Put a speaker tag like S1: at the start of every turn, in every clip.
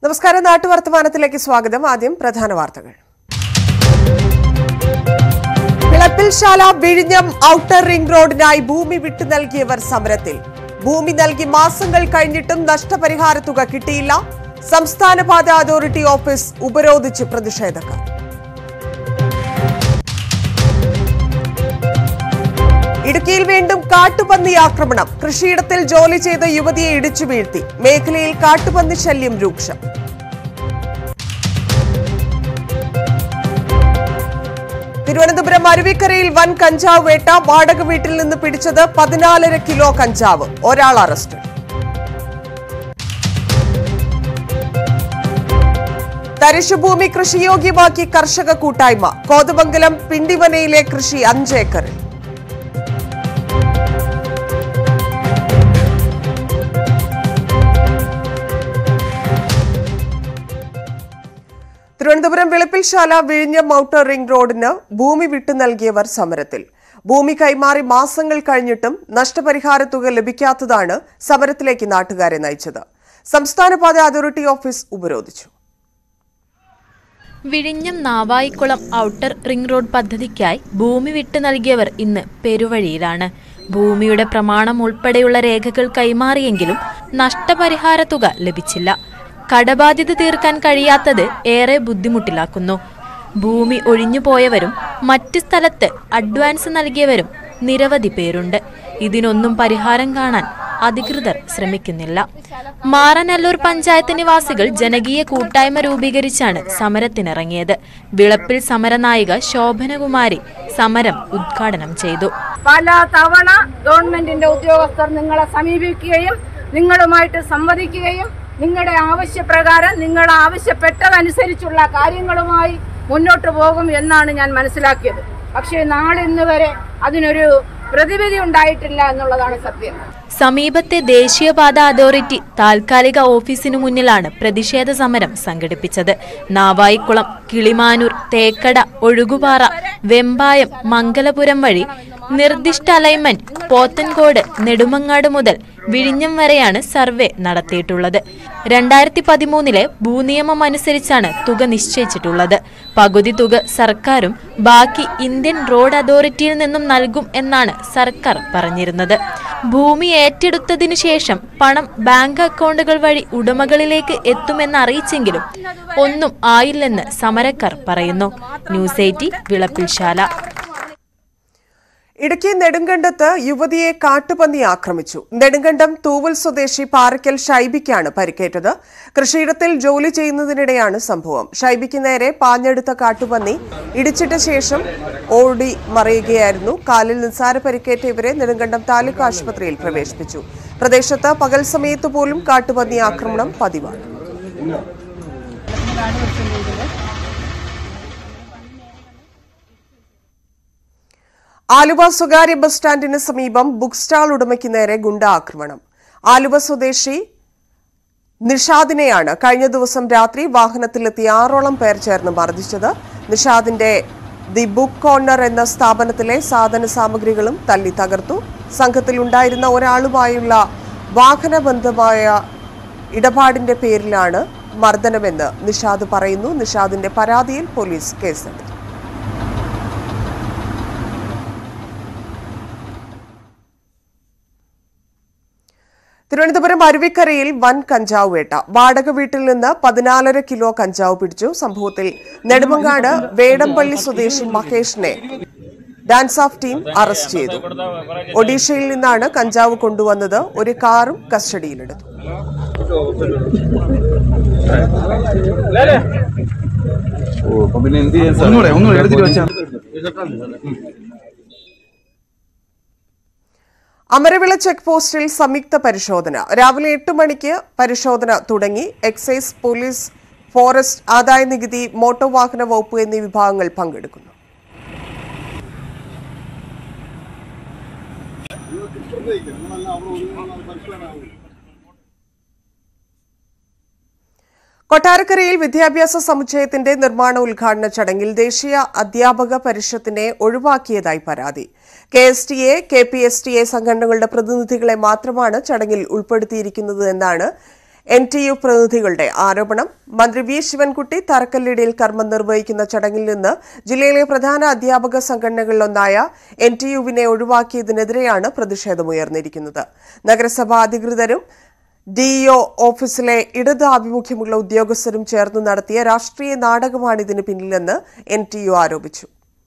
S1: നമസ്കാരം നാട്ടുവർത്തമാനത്തിലേക്ക് സ്വാഗതം ആദ്യം പ്രധാന വാർത്തകൾ വിളപ്പിൽശാല വിഴിഞ്ഞം ഔട്ടർ റിംഗ് റോഡിനായി ഭൂമി വിട്ടു നൽകിയവർ സമരത്തിൽ ഭൂമി നൽകി മാസങ്ങൾ കഴിഞ്ഞിട്ടും നഷ്ടപരിഹാര തുക കിട്ടിയില്ല സംസ്ഥാന പാത അതോറിറ്റി ഓഫീസ് ഉപരോധിച്ച് പ്രതിഷേധക്കാർ ഇടുക്കിയിൽ വീണ്ടും കാട്ടുപന്നി ആക്രമണം കൃഷിയിടത്തിൽ ജോലി ചെയ്ത യുവതിയെ ഇടിച്ചു വീഴ്ത്തി മേഖലയിൽ കാട്ടുപന്നി ശല്യം രൂക്ഷം തിരുവനന്തപുരം അരുവിക്കരയിൽ വൻ കഞ്ചാവ് വേട്ട വാടക വീട്ടിൽ നിന്ന് പിടിച്ചത് പതിനാലര കിലോ കഞ്ചാവ് ഒരാൾ അറസ്റ്റ് തരിശുഭൂമി കൃഷിയോഗ്യമാക്കി കർഷക കൂട്ടായ്മ കോതമംഗലം പിണ്ടിമനയിലെ കൃഷി അഞ്ചേക്കറിൽ തിരുവനന്തപുരം വെളുപ്പിൽശാല വിഴിഞ്ഞം ഔട്ടർ റിംഗ് റോഡിന് ഭൂമി വിട്ടു നൽകിയവർ സമരത്തിൽ ഭൂമി കൈമാറി മാസങ്ങൾ കഴിഞ്ഞിട്ടും നഷ്ടപരിഹാര തുക ലഭിക്കാത്തതാണ് സമരത്തിലേക്ക് നാട്ടുകാരെ നയിച്ചത് സംസ്ഥാന പാത അതോറിറ്റി ഓഫീസ് ഉപരോധിച്ചു
S2: വിഴിഞ്ഞം നാവായിക്കുളം ഔട്ടർ റിംഗ് റോഡ് പദ്ധതിക്കായി ഭൂമി വിട്ടു നൽകിയവർ ഇന്ന് പെരുവഴിയിലാണ് ഭൂമിയുടെ പ്രമാണം ഉൾപ്പെടെയുള്ള രേഖകൾ കൈമാറിയെങ്കിലും നഷ്ടപരിഹാര തുക ലഭിച്ചില്ല കടബാധ്യത തീർക്കാൻ കഴിയാത്തത് ഏറെ ബുദ്ധിമുട്ടിലാക്കുന്നു ഭൂമി ഒഴിഞ്ഞുപോയവരും മറ്റ് സ്ഥലത്ത് അഡ്വാൻസ് നൽകിയവരും നിരവധി പേരുണ്ട് ഇതിനൊന്നും പരിഹാരം കാണാൻ അധികൃതർ ശ്രമിക്കുന്നില്ല മാറനല്ലൂർ പഞ്ചായത്ത് നിവാസികൾ ജനകീയ കൂട്ടായ്മ രൂപീകരിച്ചാണ് സമരത്തിനിറങ്ങിയത് വിളപ്പിൽ സമരനായിക ശോഭനകുമാരി സമരം ഉദ്ഘാടനം ചെയ്തു
S3: പല തവണ ഗവൺമെന്റിന്റെ ഉദ്യോഗസ്ഥർ നിങ്ങളെ സമീപിക്കുകയും നിങ്ങളുമായിട്ട് സംവദിക്കുകയും നിങ്ങളുടെ ആവശ്യപ്രകാരം നിങ്ങൾ ആവശ്യപ്പെട്ടതനുസരിച്ചുള്ള കാര്യങ്ങളുമായി മുന്നോട്ട് പോകും എന്നാണ് ഞാൻ മനസ്സിലാക്കിയത് പക്ഷേ നാളിന്ന് വരെ അതിനൊരു പ്രതിവിധി ഉണ്ടായിട്ടില്ല എന്നുള്ളതാണ് സത്യം
S2: സമീപത്തെ ദേശീയപാത അതോറിറ്റി താൽക്കാലിക ഓഫീസിനു മുന്നിലാണ് പ്രതിഷേധ സമരം സംഘടിപ്പിച്ചത് നാവായിക്കുളം കിളിമാനൂർ തേക്കട ഒഴുകുപാറ വെമ്പായം മംഗലപുരം വഴി നിർദ്ദിഷ്ട അലൈൻമെന്റ് പോത്തൻകോട് നെടുമങ്ങാട് മുതൽ വിഴിഞ്ഞം വരെയാണ് സർവേ നടത്തിയിട്ടുള്ളത് രണ്ടായിരത്തി പതിമൂന്നിലെ ഭൂനിയമം അനുസരിച്ചാണ് തുക നിശ്ചയിച്ചിട്ടുള്ളത് പകുതി തുക സർക്കാരും ബാക്കി ഇന്ത്യൻ റോഡ് അതോറിറ്റിയിൽ നിന്നും നൽകും എന്നാണ് സർക്കാർ പറഞ്ഞിരുന്നത് ഭൂമി ഏറ്റെടുത്തതിനു ശേഷം പണം ബാങ്ക് അക്കൗണ്ടുകൾ വഴി ഉടമകളിലേക്ക് എത്തുമെന്ന് അറിയിച്ചെങ്കിലും ഒന്നും ആയില്ലെന്ന് സമരക്കാർ പറയുന്നു ന്യൂസ് എയ്റ്റി വിളപ്പിൽശാല
S1: ഇടുക്കി നെടുങ്കണ്ടത്ത് യുവതിയെ കാട്ടുപന്നി ആക്രമിച്ചു നെടുങ്കണ്ടം തൂവൽ സ്വദേശി പാറയ്ക്കൽ ഷൈബിക്കാണ് പരിക്കേറ്റത് കൃഷിയിടത്തിൽ ജോലി ചെയ്യുന്നതിനിടെയാണ് സംഭവം ഷൈബിക്ക് നേരെ പാഞ്ഞെടുത്ത കാട്ടുപന്നി ഇടിച്ചിട്ട ശേഷം ഓടി മറിയുകയായിരുന്നു കാലിൽ നിസ്സാര പരിക്കേറ്റ ഇവരെ നെടുങ്കണ്ടം താലൂക്ക് ആശുപത്രിയിൽ പ്രവേശിപ്പിച്ചു പ്രദേശത്ത് പകൽ സമയത്ത് പോലും കാട്ടുപന്നി ആക്രമണം പതിവാണ് ആലുവ സ്വകാര്യ ബസ് സ്റ്റാൻഡിന് സമീപം ബുക്ക് സ്റ്റാൾ ഉടമയ്ക്ക് നേരെ ഗുണ്ട ആക്രമണം ആലുവ സ്വദേശി നിഷാദിനെയാണ് കഴിഞ്ഞ ദിവസം രാത്രി വാഹനത്തിലെത്തിയ ആറോളം പേർ ചേർന്ന് മർദ്ദിച്ചത് നിഷാദിന്റെ ദി ബുക്ക് കോർണർ എന്ന സ്ഥാപനത്തിലെ സാധന സാമഗ്രികളും തല്ലി തകർത്തു സംഘത്തിൽ ഉണ്ടായിരുന്ന ഒരാളുമായുള്ള വാഹനബന്ധമായ ഇടപാടിന്റെ പേരിലാണ് മർദ്ദനമെന്ന് നിഷാദ് പറയുന്നു നിഷാദിന്റെ പരാതിയിൽ പോലീസ് കേസെടുത്തു തിരുവനന്തപുരം അരുവിക്കരയിൽ വൻ കഞ്ചാവ് വേട്ട വാടക വീട്ടിൽ നിന്ന് പതിനാലര കിലോ കഞ്ചാവ് പിടിച്ചു സംഭവത്തിൽ നെടുമങ്ങാട് വേടംപള്ളി സ്വദേശി മഹേഷിനെ ഡാൻസ് ഓഫ് ടീം അറസ്റ്റ് ചെയ്തു ഒഡീഷയിൽ നിന്നാണ് കഞ്ചാവ് കൊണ്ടുവന്നത് ഒരു കാറും കസ്റ്റഡിയിലെടുത്തു
S4: ഓ അപ്പൊ പിന്നെ എന്ത് ചെയ്യാൻ സാർ?
S5: ഒന്നുകൂടെ ഒന്നുകൂടെ എടുത്തിട്ട് വെച്ചാ
S1: അമരവിള ചെക്ക് പോസ്റ്റിൽ സംയുക്ത പരിശോധന രാവിലെ എട്ട് മണിക്ക് പരിശോധന തുടങ്ങി എക്സൈസ് പോലീസ് ഫോറസ്റ്റ് ആദായ നികുതി മോട്ടോർ വാഹന വകുപ്പ് എന്നീ വിഭാഗങ്ങൾ പങ്കെടുക്കുന്നു കൊട്ടാരക്കരയിൽ വിദ്യാഭ്യാസ സമുച്ചയത്തിന്റെ നിർമ്മാണ ഉദ്ഘാടന ചടങ്ങിൽ ദേശീയ അധ്യാപക പരിഷത്തിനെ ഒഴിവാക്കിയതായി പരാതി K S T A K P S T A സംഘടനകളുടെ പ്രതിനിധികളെ മാത്രമാണ് ചടങ്ങിൽ ഉൾപ്പെടുത്തിയിരിക്കുന്നത് എന്നാണ് എൻ ടി യു പ്രതിനിധികളുടെ ആരോപണം മന്ത്രി വി ശിവൻകുട്ടി തറക്കല്ലിടിയിൽ കർമ്മം നിർവഹിക്കുന്ന ചടങ്ങിൽ നിന്ന് ജില്ലയിലെ പ്രധാന അധ്യാപക സംഘടനകളിലൊന്നായ എൻ ടി യുവിനെ ഒഴിവാക്കിയതിനെതിരെയാണ് പ്രതിഷേധമുയർന്നിരിക്കുന്നത് നഗരസഭാ അധികൃതരും ഡിഇഒ ഓഫീസിലെ ഇടത് ആഭിമുഖ്യമുള്ള ഉദ്യോഗസ്ഥരും ചേർന്ന് നടത്തിയ രാഷ്ട്രീയ നാടകമാണ് ഇതിന് പിന്നിലെന്ന് എൻ ടി യു ആരോപിച്ചു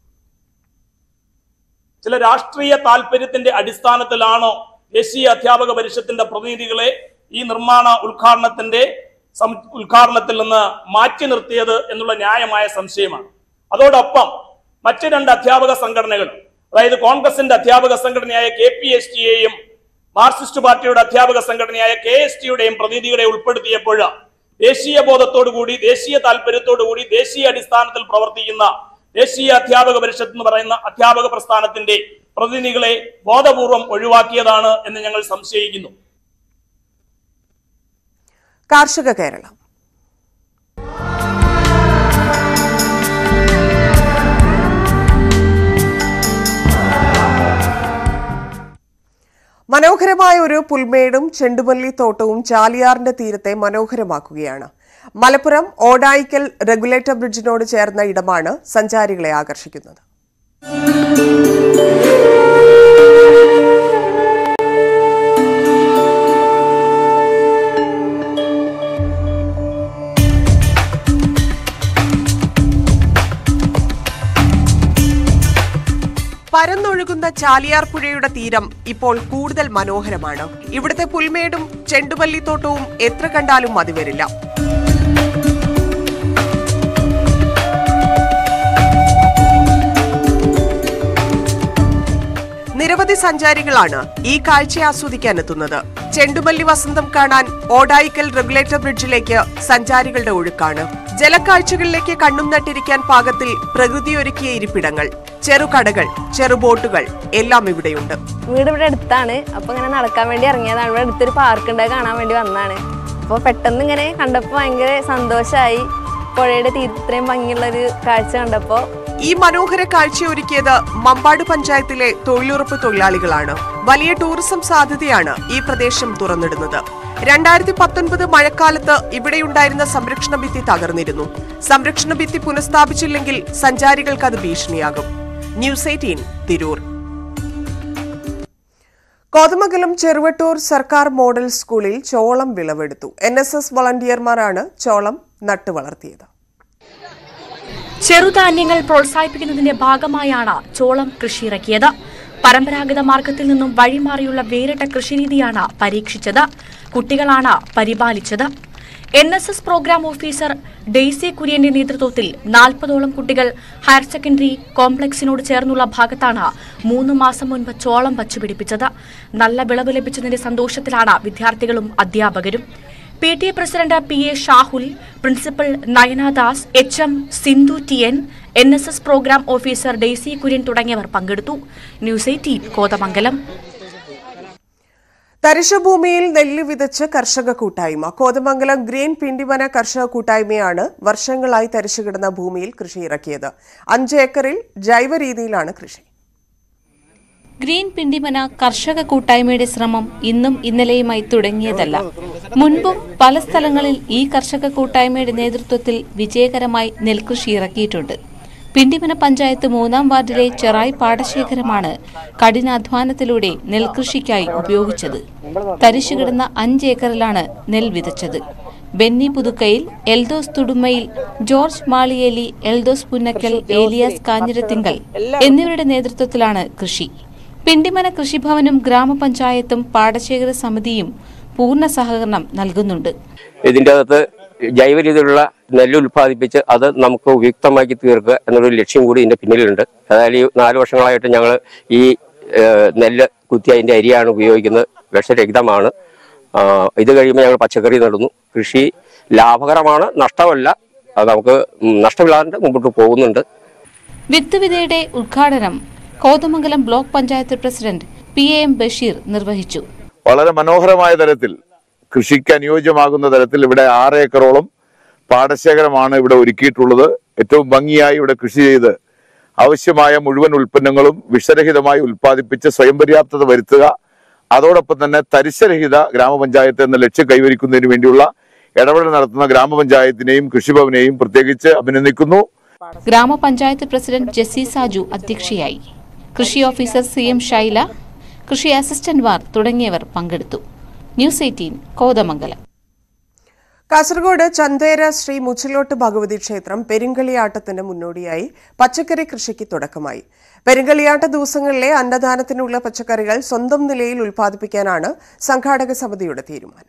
S5: ചില രാഷ്ട്രീയ താല്പര്യത്തിന്റെ അടിസ്ഥാനത്തിലാണോ ദേശീയ അധ്യാപക പരിഷത്തിന്റെ പ്രതിനിധികളെ ഈ നിർമ്മാണ ഉദ്ഘാടനത്തിന്റെ സം- ഉദ്ഘാടനത്തിൽ നിന്ന് മാറ്റി നിർത്തിയത് എന്നുള്ള ന്യായമായ സംശയമാണ് അതോടൊപ്പം മറ്റ് രണ്ട് അധ്യാപക സംഘടനകൾ അതായത് കോൺഗ്രസിന്റെ അധ്യാപക സംഘടനയായ കെ പി എസ് ടിയെയും മാർക്സിസ്റ്റ് പാർട്ടിയുടെ അധ്യാപക സംഘടനയായ കെ എസ് ടിയുടെയും പ്രതിനിധികളെ ഉൾപ്പെടുത്തിയപ്പോൾ ദേശീയ ബോധത്തോടുകൂടി ദേശീയ താല്പര്യത്തോടുകൂടി ദേശീയ അടിസ്ഥാനത്തിൽ പ്രവർത്തിക്കുന്ന ദേശീയ അധ്യാപക പരിഷത്ത് എന്ന് പറയുന്ന അധ്യാപക പ്രസ്ഥാനത്തിന്റെ പ്രതിനിധികളെ ബോധപൂർവം ഒഴിവാക്കിയതാണ് എന്ന് ഞങ്ങൾ സംശയിക്കുന്നു
S1: കാർഷിക കേരളം മനോഹരമായ ഒരു പുൽമേടും ചെണ്ടുമല്ലി തോട്ടവും ചാലിയാറിന്റെ തീരത്തെ മനോഹരമാക്കുകയാണ് മലപ്പുറം ഓടായിക്കൽ റെഗുലേറ്റർ ബ്രിഡ്ജിനോട് ചേർന്ന ഇടമാണ് സഞ്ചാരികളെ ആകർഷിക്കുന്നത് പരന്നൊഴുകുന്ന ചാലിയാർ പുഴയുടെ തീരം ഇപ്പോൾ കൂടുതൽ മനോഹരമാണ് ഇവിടുത്തെ പുൽമേടും ചെണ്ടുമല്ലിത്തോട്ടവും എത്ര കണ്ടാലും മതി വരില്ല നിരവധി സഞ്ചാരികളാണ് ഈ കാഴ്ച ആസ്വദിക്കാൻ എത്തുന്നത് ചെണ്ടുമല്ലി വസന്തം കാണാൻ ഓടായിക്കൽ റെഗുലേറ്റർ ബ്രിഡ്ജിലേക്ക് സഞ്ചാരികളുടെ ഒഴുക്കാണ് ജലക്കാഴ്ചകളിലേക്ക് കണ്ണും നട്ടിരിക്കാൻ പാകത്തിൽ പ്രകൃതിയൊരുക്കിയ ഇരിപ്പിടങ്ങൾ ചെറുകടകൾ ചെറുബോട്ടുകൾ എല്ലാം ഇവിടെയുണ്ട്
S6: വീട് ഇവിടെ അടുത്താണ് അപ്പൊ ഇങ്ങനെ നടക്കാൻ വേണ്ടി ഇറങ്ങിയതാണ് ഇവിടെ അടുത്തൊരു പാർക്ക് ഉണ്ട് അത് കാണാൻ വേണ്ടി വന്നതാണ് അപ്പോൾ പെട്ടെന്ന് ഇങ്ങനെ കണ്ടപ്പോൾ ഭയങ്കര സന്തോഷമായി പുഴയുടെ തീരത്ത് ഇത്രയും ഭംഗിയുള്ള ഒരു കാഴ്ച കണ്ടപ്പോൾ
S1: ഈ മനോഹര കാഴ്ചയൊരുക്കിയത് മമ്പാട് പഞ്ചായത്തിലെ തൊഴിലുറപ്പ് തൊഴിലാളികളാണ് വലിയ ടൂറിസം സാധ്യതയാണ് ഈ പ്രദേശം തുറന്നിടുന്നത് രണ്ടായിരത്തി പത്തൊൻപത് മഴക്കാലത്ത് ഇവിടെയുണ്ടായിരുന്ന സംരക്ഷണ ഭിത്തി തകർന്നിരുന്നു സംരക്ഷണ ഭിത്തി പുനഃസ്ഥാപിച്ചില്ലെങ്കിൽ സഞ്ചാരികൾക്ക് അത് ഭീഷണിയാകും ന്യൂസ് എയ്റ്റീൻ തിരൂർ കോതമംഗലം ചെറുവട്ടൂർ സർക്കാർ മോഡൽ സ്കൂളിൽ ചോളം വിളവെടുത്തു എൻ എസ് എസ് വളണ്ടിയർമാരാണ് ചോളം നട്ടുവളർത്തിയത്
S7: ചെറുധാന്യങ്ങൾ പ്രോത്സാഹിപ്പിക്കുന്നതിന്റെ ഭാഗമായാണ് ചോളം കൃഷി ഇറക്കിയത് പരമ്പരാഗത മാർഗത്തിൽ നിന്നും വഴിമാറിയുള്ള വേറിട്ട കൃഷിരീതിയാണ് പരീക്ഷിച്ചത് കുട്ടികളാണ് പരിപാലിച്ചത് N S S programme officer Daisy കുര്യന്റെ നേതൃത്വത്തിൽ നാൽപ്പതോളം കുട്ടികൾ ഹയർ സെക്കൻഡറി കോംപ്ലക്സിനോട് ചേർന്നുള്ള ഭാഗത്താണ് മൂന്ന് മാസം മുൻപ് ചോളം വച്ചുപിടിപ്പിച്ചത് നല്ല വിളവ് ലഭിച്ചതിന്റെ സന്തോഷത്തിലാണ് വിദ്യാർത്ഥികളും അധ്യാപകരും P T A president P A Shahul principal Nayanadas H M Sindhu T N N S S programme officer Daisy Kurian തുടങ്ങിയവർ പങ്കെടുത്തു ന്യൂസ് എയ്റ്റീൻ കോതമംഗലം
S1: തരിശുഭൂമിയിൽ നെല്ല് വിതച്ച് കർഷക കൂട്ടായ്മ കോതമംഗലം ഗ്രീൻ പിണ്ടിമന കർഷക കൂട്ടായ്മയാണ് വർഷങ്ങളായി തരിശുകിടന്ന ഭൂമിയിൽ കൃഷി ഇറക്കിയത് അഞ്ച് ഏക്കറിൽ ജൈവ രീതിയിലാണ് കൃഷി
S8: ഗ്രീൻ പിണ്ടിമന കർഷക കൂട്ടായ്മയുടെ ശ്രമം ഇന്നും ഇന്നലെയുമായി തുടങ്ങിയതല്ല മുൻപും പല സ്ഥലങ്ങളിൽ ഈ കർഷക കൂട്ടായ്മയുടെ നേതൃത്വത്തിൽ വിജയകരമായി നെൽകൃഷി ഇറക്കിയിട്ടുണ്ട് പിണ്ടിമന പഞ്ചായത്ത് മൂന്നാം വാർഡിലെ ചെറായി പാടശേഖരമാണ് കഠിനാധ്വാനത്തിലൂടെ നെൽകൃഷിക്കായി ഉപയോഗിച്ചത് തരിശുകിടന്ന അഞ്ച് ഏക്കറിലാണ് നെൽ വിതച്ചത് ബെന്നി പുതുക്കയിൽ എൽദോസ് തുടുമയിൽ ജോർജ് മാളിയേലി എൽദോസ് പുന്നക്കൽ ഏലിയാസ് കാഞ്ഞിരത്തിങ്കൽ എന്നിവരുടെ നേതൃത്വത്തിലാണ് കൃഷി പിണ്ടിമന കൃഷിഭവനും ഗ്രാമപഞ്ചായത്തും പാടശേഖര സമിതിയും പൂർണ്ണ സഹകരണം നൽകുന്നുണ്ട്
S9: ഇതിൻ്റെ അകത്ത് ജൈവ രീതിയിലുള്ള നെല്ല് ഉൽപ്പാദിപ്പിച്ച് അത് നമുക്ക് ഉപയുക്തമാക്കി തീർക്കുക എന്നൊരു ലക്ഷ്യം കൂടി ഇതിന്റെ പിന്നിലുണ്ട് അതായത് ഈ നാല് വർഷങ്ങളായിട്ട് ഞങ്ങൾ ഈ ഏഹ്, നെല്ല് കുത്തി അതിന്റെ അരിയാണ് ഉപയോഗിക്കുന്നത് വിഷരഹിതമാണ് ആ, ഇത് കഴിയുമ്പോൾ ഞങ്ങൾ പച്ചക്കറി നടുന്നു കൃഷി ലാഭകരമാണ് നഷ്ടമല്ല അത് നമുക്ക് ഉം, നഷ്ടമില്ലാതെ മുമ്പോട്ട് പോകുന്നുണ്ട്
S8: വിത്ത് വിതയുടെ ഉദ്ഘാടനം Kothamangalam block panchayat president P A M Basheer നിർവഹിച്ചു
S10: വളരെ മനോഹരമായ തരത്തിൽ കൃഷിക്ക് അനുയോജ്യമാകുന്ന തരത്തിൽ ഇവിടെ ആറ് ഏക്കറോളം പാടശേഖരമാണ് ഇവിടെ ഒരുക്കിയിട്ടുള്ളത് ഏറ്റവും ഭംഗിയായി ഇവിടെ കൃഷി ചെയ്ത് ആവശ്യമായ മുഴുവൻ ഉൽപ്പന്നങ്ങളും വിഷരഹിതമായി ഉൽപ്പാദിപ്പിച്ച് സ്വയം പര്യാപ്തത വരുത്തുക അതോടൊപ്പം തന്നെ തരിശരഹിത ഗ്രാമപഞ്ചായത്ത് എന്ന ലക്ഷ്യം കൈവരിക്കുന്നതിന് വേണ്ടിയുള്ള ഇടപെടൽ നടത്തുന്ന ഗ്രാമപഞ്ചായത്തിനെയും കൃഷിഭവനെയും പ്രത്യേകിച്ച് അഭിനന്ദിക്കുന്നു
S8: ഗ്രാമപഞ്ചായത്ത് പ്രസിഡന്റ് ജെസ്സി സാജു അധ്യക്ഷയായി കൃഷി ഓഫീസർ സി എം ഷൈല കൃഷി അസിസ്റ്റന്റ്മാർ തുടങ്ങിയവർ പങ്കെടുത്തു ന്യൂസ് എയ്റ്റീൻ കോതമംഗലം
S1: കാസർഗോഡ് ചന്തേര ശ്രീ മുച്ചിലോട്ട് ഭഗവതി ക്ഷേത്രം പെരുങ്കളിയാട്ടത്തിന് മുന്നോടിയായി പച്ചക്കറി കൃഷിക്ക് തുടക്കമായി പെരുങ്കളിയാട്ട ദിവസങ്ങളിലെ അന്നദാനത്തിനുള്ള പച്ചക്കറികൾ സ്വന്തം നിലയിൽ ഉൽപ്പാദിപ്പിക്കാനാണ് സംഘാടക സമിതിയുടെ തീരുമാനം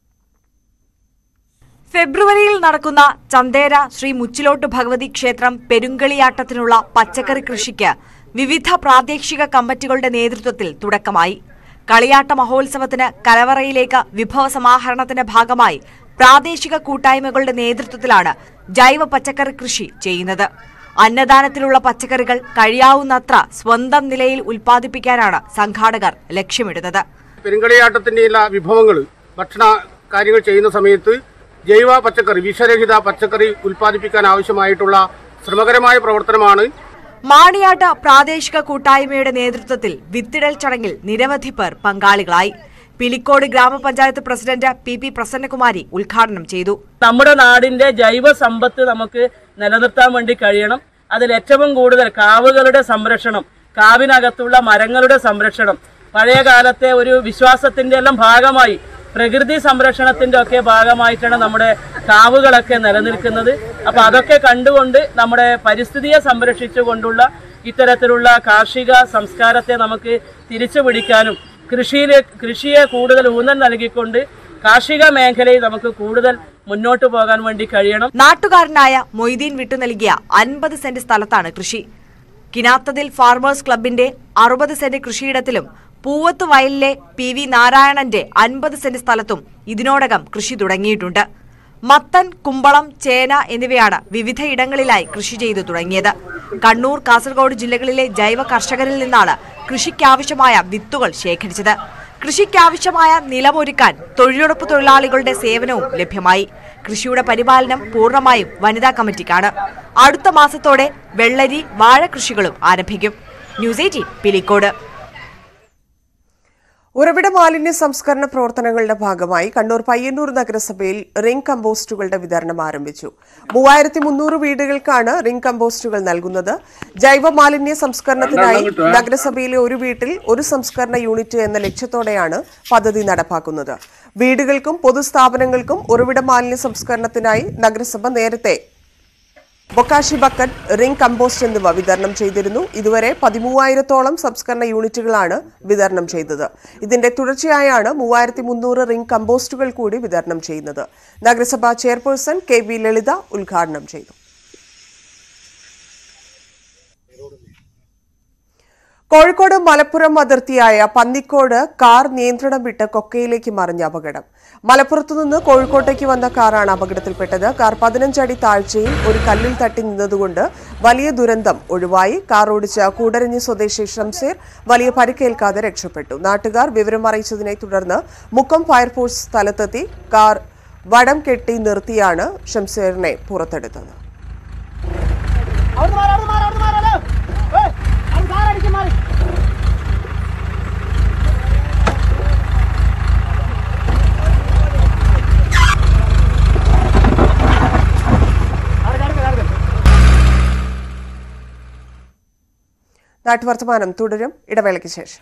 S11: ഫെബ്രുവരിയിൽ നടക്കുന്ന ചന്തേര ശ്രീ മുച്ചിലോട്ട് ഭഗവതി ക്ഷേത്രം പെരുങ്കളിയാട്ടത്തിനുള്ള പച്ചക്കറി കൃഷിക്ക് വിവിധ പ്രാദേശിക കമ്മിറ്റികളുടെ നേതൃത്വത്തിൽ തുടക്കമായി കളിയാട്ട മഹോത്സവത്തിന് കലവറയിലേക്ക് വിഭവ സമാഹരണത്തിന്റെ ഭാഗമായി പ്രാദേശിക കൂട്ടായ്മകളുടെ നേതൃത്വത്തിലാണ് ജൈവ പച്ചക്കറി കൃഷി ചെയ്യുന്നത് അന്നദാനത്തിലുള്ള പച്ചക്കറികൾ കഴിയാവുന്നത്ര സ്വന്തം നിലയിൽ ഉൽപ്പാദിപ്പിക്കാനാണ് സംഘാടകർ ലക്ഷ്യമിടുന്നത്
S12: പെരുങ്കളിയാട്ടത്തിന്റെ എല്ലാ വിഭവങ്ങൾ ഭക്ഷണ കാര്യങ്ങൾ ചെയ്യുന്ന സമയത്ത് ജൈവ പച്ചക്കറി വിഷരഹിത പച്ചക്കറി ഉൽപ്പാദിപ്പിക്കാൻ ആവശ്യമായിട്ടുള്ള ശ്രമകരമായ പ്രവർത്തനമാണ്
S11: മാണിയാട്ട പ്രാദേശിക കൂട്ടായ്മയുടെ നേതൃത്വത്തിൽ വിത്തിടൽ ചടങ്ങിൽ നിരവധി പേർ പങ്കാളികളായി പിലിക്കോട് ഗ്രാമപഞ്ചായത്ത് പ്രസിഡന്റ് പി പി പ്രസന്നകുമാരി ഉദ്ഘാടനം ചെയ്തു
S13: നമ്മുടെ നാടിന്റെ ജൈവ സമ്പത്ത് നമുക്ക് നിലനിർത്താൻ വേണ്ടി കഴിയണം അതിൽ ഏറ്റവും കൂടുതൽ കാവുകളുടെ സംരക്ഷണം കാവിനകത്തുള്ള മരങ്ങളുടെ സംരക്ഷണം പഴയ കാലത്തെ ഒരു വിശ്വാസത്തിന്റെ എല്ലാം ഭാഗമായി പ്രകൃതി സംരക്ഷണത്തിന്റെ ഒക്കെ ഭാഗമായിട്ടാണ് നമ്മുടെ കാവുകളൊക്കെ നിലനിൽക്കുന്നത് അപ്പൊ അതൊക്കെ കണ്ടുകൊണ്ട് നമ്മുടെ പരിസ്ഥിതിയെ സംരക്ഷിച്ചുകൊണ്ടുള്ള ഇത്തരത്തിലുള്ള കാർഷിക സംസ്കാരത്തെ നമുക്ക് തിരിച്ചു പിടിക്കാനും കൃഷിയിലെ കൃഷിയെ കൂടുതൽ ഊന്നൽ നൽകിക്കൊണ്ട് കാർഷിക മേഖലയിൽ നമുക്ക് കൂടുതൽ മുന്നോട്ട് പോകാൻ വേണ്ടി കഴിയണം
S11: നാട്ടുകാരനായ മൊയ്തീൻ വിട്ടു നൽകിയ അൻപത് സെന്റ് സ്ഥലത്താണ് കൃഷി കിനാത്തതിൽ ഫാർമേഴ്സ് ക്ലബിന്റെ അറുപത് സെന്റ് കൃഷിയിടത്തിലും പൂവത്ത് വയലിലെ പി വി നാരായണന്റെ അൻപത് സെന്റ് സ്ഥലത്തും ഇതിനോടകം കൃഷി തുടങ്ങിയിട്ടുണ്ട് മത്തൻ കുമ്പളം ചേന എന്നിവയാണ് വിവിധ ഇടങ്ങളിലായി കൃഷി ചെയ്തു തുടങ്ങിയത് കണ്ണൂർ കാസർഗോഡ് ജില്ലകളിലെ ജൈവ കർഷകരിൽ നിന്നാണ് കൃഷിക്കാവശ്യമായ വിത്തുകൾ ശേഖരിച്ചത് കൃഷിക്കാവശ്യമായ നിലമൊരുക്കാൻ തൊഴിലുറപ്പ് തൊഴിലാളികളുടെ സേവനവും ലഭ്യമായി കൃഷിയുടെ പരിപാലനം പൂർണ്ണമായും വനിതാ കമ്മിറ്റിക്കാണ് അടുത്ത മാസത്തോടെ വെള്ളരി വാഴ കൃഷികളും ആരംഭിക്കും ന്യൂസ് എയ്റ്റീൻ പിലിക്കോട്
S1: ഉറവിട മാലിന്യ സംസ്കരണ പ്രവർത്തനങ്ങളുടെ ഭാഗമായി കണ്ണൂർ പയ്യന്നൂർ നഗരസഭയിൽ റിംഗ് കമ്പോസ്റ്റുകളുടെ വിതരണം ആരംഭിച്ചു മൂവായിരത്തി മുന്നൂറ് വീടുകൾക്കാണ് റിംഗ് കമ്പോസ്റ്റുകൾ നൽകുന്നത് ജൈവ മാലിന്യ സംസ്കരണത്തിനായി നഗരസഭയിലെ ഒരു വീട്ടിൽ ഒരു സംസ്കരണ യൂണിറ്റ് എന്ന ലക്ഷ്യത്തോടെയാണ് പദ്ധതി നടപ്പാക്കുന്നത് വീടുകൾക്കും പൊതുസ്ഥാപനങ്ങൾക്കും ഉറവിട മാലിന്യ സംസ്കരണത്തിനായി നഗരസഭ നേരത്തെ ബൊക്കാഷി ബക്കറ്റ് റിംഗ് കമ്പോസ്റ്റ് എന്നിവ വിതരണം ചെയ്തിരുന്നു ഇതുവരെ പതിമൂവായിരത്തോളം സംസ്കരണ യൂണിറ്റുകളാണ് വിതരണം ചെയ്തത് ഇതിന്റെ തുടർച്ചയായാണ് മൂവായിരത്തി മുന്നൂറ് റിംഗ് കമ്പോസ്റ്റുകൾ കൂടി വിതരണം ചെയ്യുന്നത് നഗരസഭാ ചെയർപേഴ്സൺ കെ വി ലളിത ഉദ്ഘാടനം ചെയ്തു കോഴിക്കോട് മലപ്പുറം അതിർത്തിയായ പന്നിക്കോട് കാർ നിയന്ത്രണം വിട്ട് കൊക്കയിലേക്ക് മറിഞ്ഞ അപകടം മലപ്പുറത്തു നിന്ന് കോഴിക്കോട്ടേക്ക് വന്ന കാറാണ് അപകടത്തിൽപ്പെട്ടത് കാർ പതിനഞ്ചടി താഴ്ചയിൽ ഒരു കല്ലിൽ തട്ടി നിന്നതുകൊണ്ട് വലിയ ദുരന്തം ഒഴിവായി കാർ ഓടിച്ച കൂടരഞ്ഞി സ്വദേശി ഷംസീർ വലിയ പരിക്കേൽക്കാതെ രക്ഷപ്പെട്ടു നാട്ടുകാർ വിവരം അറിയിച്ചതിനെ തുടർന്ന് മുക്കം ഫയർഫോഴ്സ് സ്ഥലത്തെത്തി കാർ വടം കെട്ടി നിർത്തിയാണ് ഷംസീറിനെ പുറത്തെടുത്തത് നാട്ടുവർത്തമാനം തുടരും ഇടവേളയ്ക്ക് ശേഷം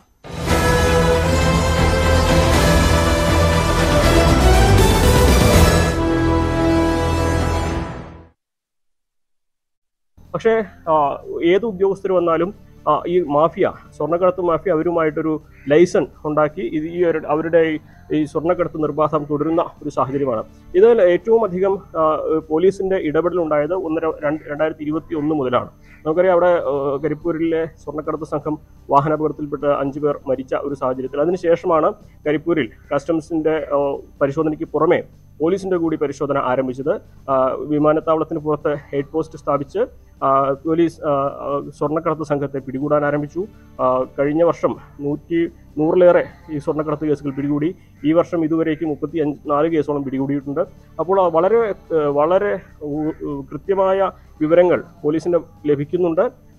S14: പക്ഷേ ആ, ഏത് ഉദ്യോഗസ്ഥർ വന്നാലും ആ, ഈ മാഫിയ സ്വർണ്ണക്കടത്ത് മാഫിയ അവരുമായിട്ടൊരു ലൈസൺ ഉണ്ടാക്കി ഇത് ഈ ഒരു അവരുടെ ഈ- ഈ സ്വർണ്ണക്കടത്ത് നിർബാധം തുടരുന്ന ഒരു സാഹചര്യമാണ് ഇതിൽ ഏറ്റവും അധികം ആ, പോലീസിന്റെ ഇടപെടൽ ഉണ്ടായത് ഒന്നര രണ്ട് രണ്ടായിരത്തി ഇരുപത്തി ഒന്ന് മുതലാണ് നമുക്കറിയാം അവിടെ ആ, കരിപ്പൂരിലെ സ്വർണ്ണക്കടത്ത് സംഘം വാഹനാപകടത്തിൽപ്പെട്ട് അഞ്ചു പേർ മരിച്ച ഒരു സാഹചര്യത്തിൽ അതിനുശേഷമാണ് കരിപ്പൂരിൽ കസ്റ്റംസിന്റെ ആ, പരിശോധനയ്ക്ക് പുറമെ പോലീസിന്റെ കൂടി പരിശോധന ആരംഭിച്ചത് ആ, വിമാനത്താവളത്തിന് പുറത്ത് ഹെഡ് പോസ്റ്റ് സ്ഥാപിച്ച് ആ, പോലീസ് ആ, ആ, സ്വർണ്ണക്കടത്ത് സംഘത്തെ പിടികൂടാൻ ആരംഭിച്ചു ആ, കഴിഞ്ഞ വർഷം നൂറ്റി നൂറിലേറെ ഈ സ്വർണ്ണക്കടത്ത് കേസുകൾ പിടികൂടി ഈ വർഷം ഇതുവരേക്ക് മുപ്പത്തി അഞ്ച് നാല് കേസോളം പിടികൂടിയിട്ടുണ്ട് അപ്പോൾ ആ വളരെ ഏഹ്, വളരെ ഉ- ഉ- കൃത്യമായ വിവരങ്ങൾ പോലീസിന് ലഭിക്കുന്നുണ്ട്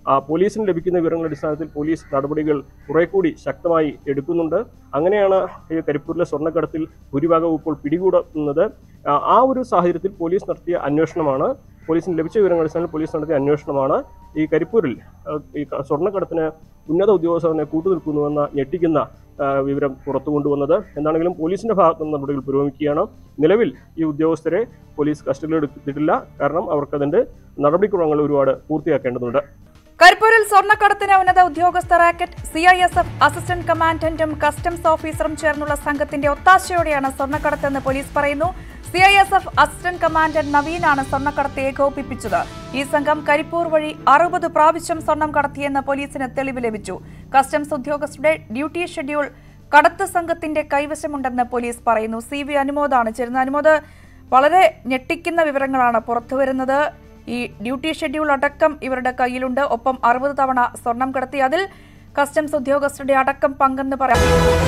S14: ആ, പോലീസിന് ലഭിക്കുന്ന വിവരങ്ങളുടെ അടിസ്ഥാനത്തിൽ പോലീസ് നടപടികൾ കുറെ കൂടി ശക്തമായി എടുക്കുന്നുണ്ട് അങ്ങനെയാണ് ഈ കരിപ്പൂരിലെ സ്വർണ്ണക്കടത്തിൽ ഭൂരിഭാഗവും ഇപ്പോൾ പിടികൂടുന്നത് ആ, ആ ഒരു സാഹചര്യത്തിൽ പോലീസ് നടത്തിയ അന്വേഷണമാണ് പോലീസിന് ലഭിച്ച വിവരങ്ങളുടെ അടിസ്ഥാനത്തിൽ പോലീസ് നടത്തിയ അന്വേഷണമാണ് ഈ കരിപ്പൂരിൽ ആ, ഈ ക- സ്വർണ്ണക്കടത്തിന് ഉന്നത ഉദ്യോഗസ്ഥരെ കൂട്ടുനിൽക്കുന്നുവെന്ന ഞെട്ടിക്കുന്ന ആ, വിവരം പുറത്തു കൊണ്ടുവന്നത് എന്താണെങ്കിലും പോലീസിന്റെ ഭാഗത്തു നിന്ന് നടപടികൾ പുരോഗമിക്കുകയാണ് നിലവിൽ ഈ ഉദ്യോഗസ്ഥരെ പോലീസ് കസ്റ്റഡിയിൽ എടുത്തിട്ടില്ല കാരണം അവർക്കതിന്റെ നടപടിക്രമങ്ങൾ ഒരുപാട് പൂർത്തിയാക്കേണ്ടതുണ്ട്
S15: കരിപ്പൂരിൽ സ്വർണ്ണക്കടത്തിന് ഉന്നത ഉദ്യോഗസ്ഥ racket C I S F assistant കമാൻഡന്റും കസ്റ്റംസ് ഓഫീസറും ചേർന്നുള്ള സംഘത്തിന്റെ ഒത്താശയോടെയാണ് സ്വർണ്ണക്കടത്തെന്ന് പോലീസ് പറയുന്നു C I S F assistant commandant നവീനാണ് സ്വർണ്ണക്കടത്ത് ഏകോപിപ്പിച്ചത് ഈ സംഘം കരിപ്പൂർ വഴി അറുപത് പ്രാവശ്യം സ്വർണം കടത്തിയെന്ന് പോലീസിന് തെളിവ് ലഭിച്ചു കസ്റ്റംസ് ഉദ്യോഗസ്ഥരുടെ ഡ്യൂട്ടി ഷെഡ്യൂൾ കടത്ത് സംഘത്തിന്റെ കൈവശമുണ്ടെന്ന് പോലീസ് പറയുന്നു സി വി അനുമോദാണ് ചേരുന്നത് അനുമോദ് വളരെ ഞെട്ടിക്കുന്ന വിവരങ്ങളാണ് പുറത്തുവരുന്നത് ഈ ഡ്യൂട്ടി ഷെഡ്യൂൾ അടക്കം ഇവരുടെ കയ്യിലുണ്ട് ഒപ്പം അറുപത് തവണ സ്വർണം കടത്തി അതിൽ കസ്റ്റംസ് ഉദ്യോഗസ്ഥരുടെ അടക്കം പങ്കെന്ന് പറയാം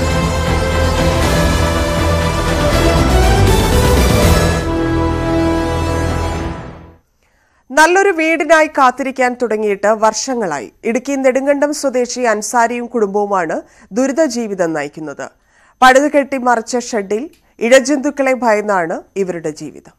S1: നല്ലൊരു വീടിനായി കാത്തിരിക്കാൻ തുടങ്ങിയിട്ട് വർഷങ്ങളായി ഇടുക്കി നെടുങ്കണ്ടം സ്വദേശി അൻസാരിയും കുടുംബവുമാണ് ദുരിത ജീവിതം നയിക്കുന്നത് പഴുതു കെട്ടി മറച്ച ഷെഡിൽ ഇഴജന്തുക്കളെ ഭയന്നാണ് ഇവരുടെ ജീവിതം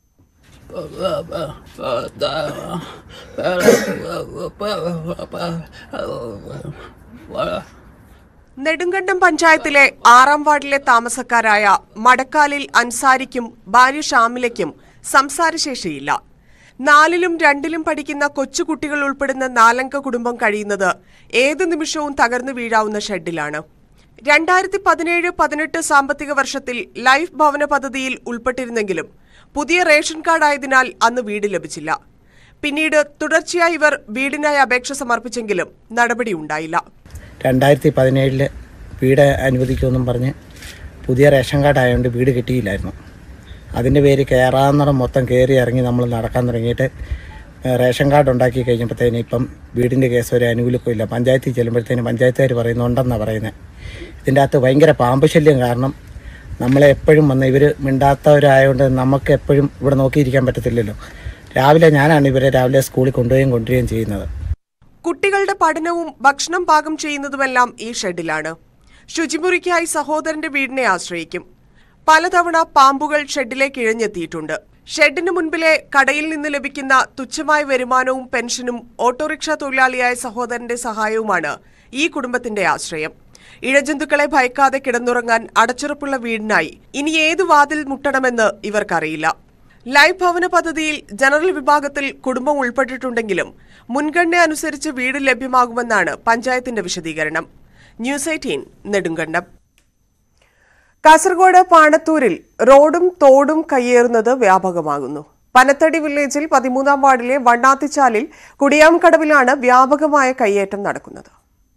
S1: നെടുങ്കണ്ടം പഞ്ചായത്തിലെ ആറാം വാർഡിലെ താമസക്കാരായ മടക്കാലിൽ അൻസാരിക്കും ഭാര്യ ഷാമിലയ്ക്കും സംസാരശേഷിയില്ല നാലിലും രണ്ടിലും പഠിക്കുന്ന കൊച്ചുകുട്ടികൾ ഉൾപ്പെടുന്ന നാലംഗ കുടുംബം കഴിയുന്നത് ഏത് നിമിഷവും തകർന്നു വീഴാവുന്ന ഷെഡിലാണ് രണ്ടായിരത്തി പതിനേഴ് പതിനെട്ട് സാമ്പത്തിക വർഷത്തിൽ ലൈഫ് ഭവന പദ്ധതിയിൽ ഉൾപ്പെട്ടിരുന്നെങ്കിലും പുതിയ റേഷൻ കാർഡ് ആയതിനാൽ അന്ന് വീട് ലഭിച്ചില്ല പിന്നീട് തുടർച്ചയായി ഇവർ വീടിനായി അപേക്ഷ സമർപ്പിച്ചെങ്കിലും നടപടിയുണ്ടായില്ല
S16: രണ്ടായിരത്തി പതിനേഴില് വീട് അനുവദിക്കുമെന്നും പറഞ്ഞ് പുതിയ റേഷൻ കാർഡ് ആയതുകൊണ്ട് വീട് കിട്ടിയില്ലായിരുന്നു അതിൻ്റെ പേര് കയറാവുന്നിടം മൊത്തം കയറി ഇറങ്ങി നമ്മൾ നടക്കാൻ തുടങ്ങിയിട്ട് ഏഹ്, റേഷൻ കാർഡ് ഉണ്ടാക്കി കഴിഞ്ഞപ്പോഴത്തേന് ഇപ്പം വീടിൻ്റെ കേസ് ഒരു അനുകൂലിക്കില്ല പഞ്ചായത്തിൽ ചെല്ലുമ്പോഴത്തേന് പഞ്ചായത്തുകാർ പറയുന്നുണ്ടെന്നാണ് പറയുന്നത് ഇതിൻ്റെ അകത്ത് ഭയങ്കര പാമ്പ് ശല്യം കാരണം നമ്മളെ എപ്പോഴും വന്ന് ഇവർ മിണ്ടാത്തവരായതുകൊണ്ട് നമുക്ക് എപ്പോഴും ഇവിടെ നോക്കിയിരിക്കാൻ പറ്റത്തില്ലല്ലോ രാവിലെ ഞാനാണ് ഇവരെ രാവിലെ സ്കൂളിൽ കൊണ്ടുപോവുകയും കൊണ്ടുവരികയും ചെയ്യുന്നത്
S1: കുട്ടികളുടെ പഠനവും ഭക്ഷണം പാകം ചെയ്യുന്നതുമെല്ലാം ഈ ഷെഡിലാണ് ശുചിമുറിക്കായി സഹോദരന്റെ വീടിനെ ആശ്രയിക്കും പലതവണ പാമ്പുകൾ ഷെഡിലേക്ക് ഇഴഞ്ഞെത്തിയിട്ടുണ്ട് ഷെഡിന് മുൻപിലെ കടയിൽ നിന്ന് ലഭിക്കുന്ന തുച്ഛമായ വരുമാനവും പെൻഷനും ഓട്ടോറിക്ഷ തൊഴിലാളിയായ സഹോദരന്റെ സഹായവുമാണ് ഈ കുടുംബത്തിന്റെ ആശ്രയം ഇഴജന്തുക്കളെ ഭയക്കാതെ കിടന്നുറങ്ങാൻ അടച്ചുറപ്പുള്ള വീടിനായി ഇനി ഏത് വാതിൽ മുട്ടണമെന്ന് ഇവർക്കറിയില്ല ലൈഫ് ഭവന പദ്ധതിയിൽ ജനറൽ വിഭാഗത്തിൽ കുടുംബം ഉൾപ്പെട്ടിട്ടുണ്ടെങ്കിലും മുൻഗണന അനുസരിച്ച് വീട് ലഭ്യമാകുമെന്നാണ് പഞ്ചായത്തിന്റെ വിശദീകരണം ന്യൂസ് എയ്റ്റീൻ നെടുങ്കണ്ടം കാസർഗോഡ് പാണത്തൂരിൽ റോഡും തോടും കയ്യേറുന്നത് വ്യാപകമാകുന്നു പനത്തടി വില്ലേജിൽ പതിമൂന്നാം വാർഡിലെ വണ്ണാത്തിച്ചാലിൽ കുടിയാംകടവിലാണ് വ്യാപകമായ കയ്യേറ്റം നടക്കുന്നത്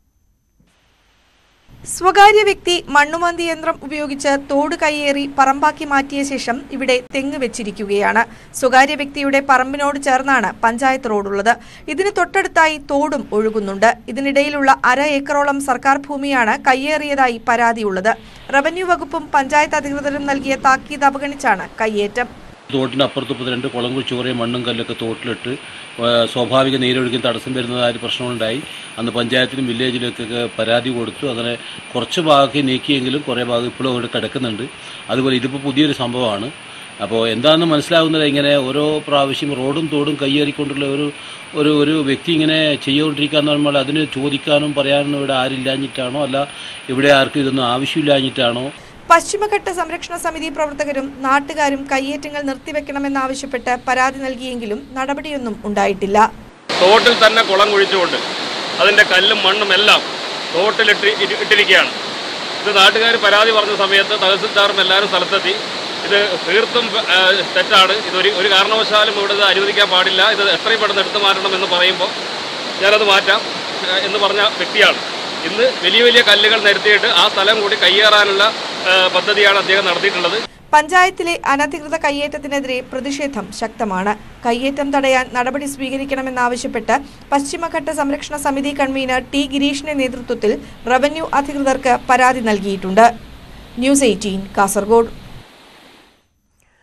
S17: സ്വകാര്യ വ്യക്തി മണ്ണുമാന്തി യന്ത്രം ഉപയോഗിച്ച് തോട് കയ്യേറി പറമ്പാക്കി മാറ്റിയ ശേഷം ഇവിടെ തെങ്ങ് വെച്ചിരിക്കുകയാണ് സ്വകാര്യ വ്യക്തിയുടെ പറമ്പിനോട് ചേർന്നാണ് പഞ്ചായത്ത് റോഡുള്ളത് ഇതിന് തൊട്ടടുത്തായി തോടും ഒഴുകുന്നുണ്ട് ഇതിനിടയിലുള്ള അര ഏക്കറോളം സർക്കാർ ഭൂമിയാണ് കയ്യേറിയതായി പരാതിയുള്ളത് റവന്യൂ വകുപ്പും പഞ്ചായത്ത് അധികൃതരും നൽകിയ താക്കീത് അവഗണിച്ചാണ് കയ്യേറ്റം
S18: തോട്ടിൻ്റെ അപ്പുറത്തുപ്പുറത്ത് രണ്ട് കുളം കുഴിച്ച് കുറേ മണ്ണും കല്ലൊക്കെ തോട്ടിലിട്ട് ആ, സ്വാഭാവിക നീരൊഴുക്കിന് തടസ്സം വരുന്നതായ ഒരു പ്രശ്നമുണ്ടായി അന്ന് പഞ്ചായത്തിലും വില്ലേജിലൊക്കെ പരാതി കൊടുത്തു അങ്ങനെ കുറച്ച് ഭാഗമൊക്കെ നീക്കിയെങ്കിലും കുറേ ഭാഗം ഇപ്പോഴും അവിടെ കിടക്കുന്നുണ്ട് അതുപോലെ ഇതിപ്പോൾ പുതിയൊരു സംഭവമാണ് അപ്പോൾ എന്താണെന്ന് മനസ്സിലാകുന്നത് ഇങ്ങനെ ഓരോ പ്രാവശ്യം റോഡും തോടും കയ്യേറിക്കൊണ്ടുള്ള ഒരു ഒരു ഒരു വ്യക്തി ഇങ്ങനെ ചെയ്തുകൊണ്ടിരിക്കുക എന്ന് പറയുമ്പോൾ അതിന് ചോദിക്കാനും പറയാനും ഇവിടെ ആരില്ലാഞ്ഞിട്ടാണോ അല്ല ഇവിടെ ആർക്കും ഇതൊന്നും ആവശ്യമില്ലാഞ്ഞിട്ടാണോ
S17: പശ്ചിമഘട്ട സംരക്ഷണ സമിതി പ്രവർത്തകരും നാട്ടുകാരും കയ്യേറ്റങ്ങൾ നിർത്തിവെക്കണമെന്നാവശ്യപ്പെട്ട് പരാതി നൽകിയെങ്കിലും നടപടിയൊന്നും ഉണ്ടായിട്ടില്ല
S19: തോട്ടിൽ തന്നെ കുളം കുഴിച്ചുകൊണ്ട് അതിൻ്റെ കല്ലും മണ്ണും എല്ലാം തോട്ടിലിട്ട് ഇരി- ഇട്ടിരിക്കുകയാണ് ഇത് നാട്ടുകാർ പരാതി പറഞ്ഞ സമയത്ത് തഹസിൽദാറും എല്ലാവരും സ്ഥലത്തെത്തി ഇത് തീർത്തും ആ, തെറ്റാണ് ഇതൊരു ഒരു കാരണവശാലും ഇവിടെ ഇത് അനുവദിക്കാൻ പാടില്ല ഇത് എത്രയും പെട്ടെന്ന് എടുത്തു മാറ്റണം എന്ന് പറയുമ്പോൾ ഞാനത് മാറ്റാം ആ, എന്ന് പറഞ്ഞ വ്യക്തിയാണ് ഇന്ന് വലിയ വലിയ കല്ലുകൾ നിരത്തിയിട്ട് ആ സ്ഥലം കൂടി കയ്യേറാനുള്ള ആ, പദ്ധതിയാണ് അദ്ദേഹം നടത്തിയിട്ടുള്ളത്
S17: പഞ്ചായത്തിലെ അനധികൃത കയ്യേറ്റത്തിനെതിരെ പ്രതിഷേധം ശക്തമാണ് കയ്യേറ്റം തടയാൻ നടപടി സ്വീകരിക്കണമെന്നാവശ്യപ്പെട്ട് പശ്ചിമഘട്ട സംരക്ഷണ സമിതി കൺവീനർ ടി ഗിരീഷിന്റെ നേതൃത്വത്തിൽ റവന്യൂ അധികൃതർക്ക് പരാതി നൽകിയിട്ടുണ്ട് ന്യൂസ് എയ്റ്റീൻ കാസർഗോഡ്